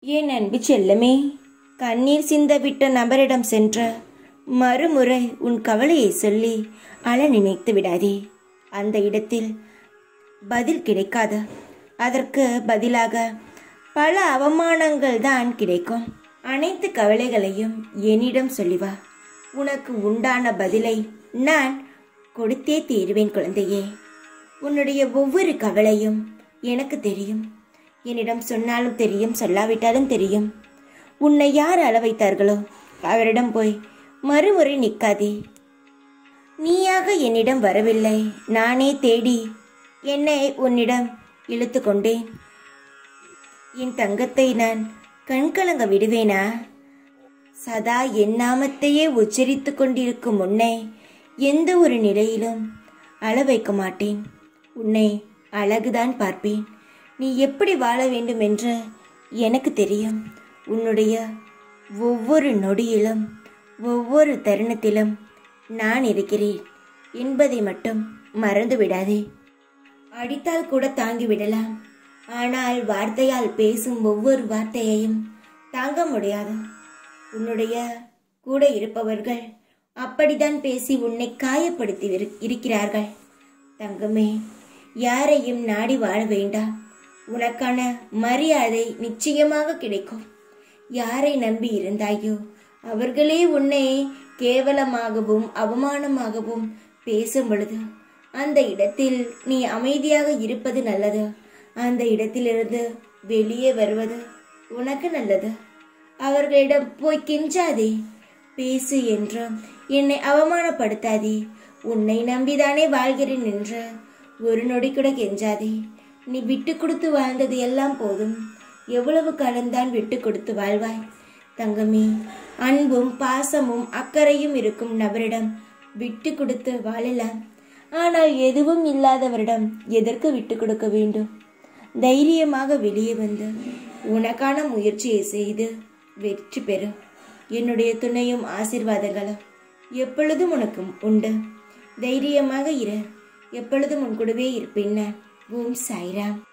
என் அன்பு செல்லமே கண்ணீர் சிந்த விட்ட நபரிடம் சென்ற மறுமுறை உன் கவலையை சொல்லி அழ நினைத்து விடாதே அந்த இடத்தில் பதில் கிடைக்காது அதற்கு பதிலாக பல அவமானங்கள் தான் கிடைக்கும் அனைத்து கவலைகளையும் என்னிடம் சொல்லி வா உனக்கு உண்டான பதிலை நான் கொடுத்தே தீருவேன் குழந்தையே உன்னுடைய ஒவ்வொரு கவலையும் எனக்கு தெரியும் என்னிடம் சொன்னாலும் தெரியும் சொல்லாவிட்டாலும் தெரியும் உன்னை யார் அள வைத்தார்களோ அவரிடம் போய் மறுமுறை நிற்காதே நீயாக என்னிடம் வரவில்லை நானே தேடி என்னை உன்னிடம் இழுத்து கொண்டேன் என் தங்கத்தை நான் கண்கலங்க விடுவேனா சதா என் நாமத்தையே உச்சரித்து கொண்டிருக்கும் உன்னை எந்த ஒரு நிலையிலும் அழ வைக்க மாட்டேன் உன்னை அழகுதான் பார்ப்பேன் நீ எப்படி வாழ வேண்டும் என்று எனக்கு தெரியும் உன்னுடைய ஒவ்வொரு நொடியிலும் ஒவ்வொரு தருணத்திலும் நான் இருக்கிறேன் என்பதை மட்டும் மறந்து விடாதே அடித்தால் கூட தாங்கி விடலாம் ஆனால் வார்த்தையால் பேசும் ஒவ்வொரு வார்த்தையையும் தாங்க முடியாது உன்னுடைய கூட இருப்பவர்கள் அப்படித்தான் பேசி உன்னை காயப்படுத்தி இரு- இருக்கிறார்கள் தங்கமே யாரையும் நாடி வாழ வேண்டாம் உனக்கான மரியாதை நிச்சயமாக கிடைக்கும் யாரை நம்பி இருந்தாயோ அவர்களே உன்னை கேவலமாகவும் அவமானமாகவும் பேசும் பொழுது அந்த இடத்தில் நீ அமைதியாக இருப்பது நல்லது அந்த இடத்திலிருந்து வெளியே வருவது உனக்கு நல்லது அவர்களிடம் போய் கெஞ்சாதே பேசு என்றும் என்னை அவமானப்படுத்தாதே உன்னை நம்பிதானே வாழ்கிறேன் என்று ஒரு நொடி கூட கெஞ்சாதே நீ விட்டு கொடுத்து வாழ்ந்தது எல்லாம் போதும் எவ்வளவு காலம்தான் விட்டு கொடுத்து வாழ்வாய் தங்கமே அன்பும் பாசமும் அக்கறையும் இருக்கும் நபரிடம் விட்டு கொடுத்து வாழலாம் ஆனால் எதுவும் இல்லாதவரிடம் எதற்கு விட்டு கொடுக்க வேண்டும் தைரியமாக வெளியே வந்து உனக்கான முயற்சியை செய்து வெற்றி பெறு என்னுடைய துணையும் ஆசீர்வாதங்களும் எப்பொழுதும் உனக்கு உண்டு தைரியமாக இரு எப்பொழுதும் உன் கூடவே இருப்பேன் நான். ஓம் சாய்ராம்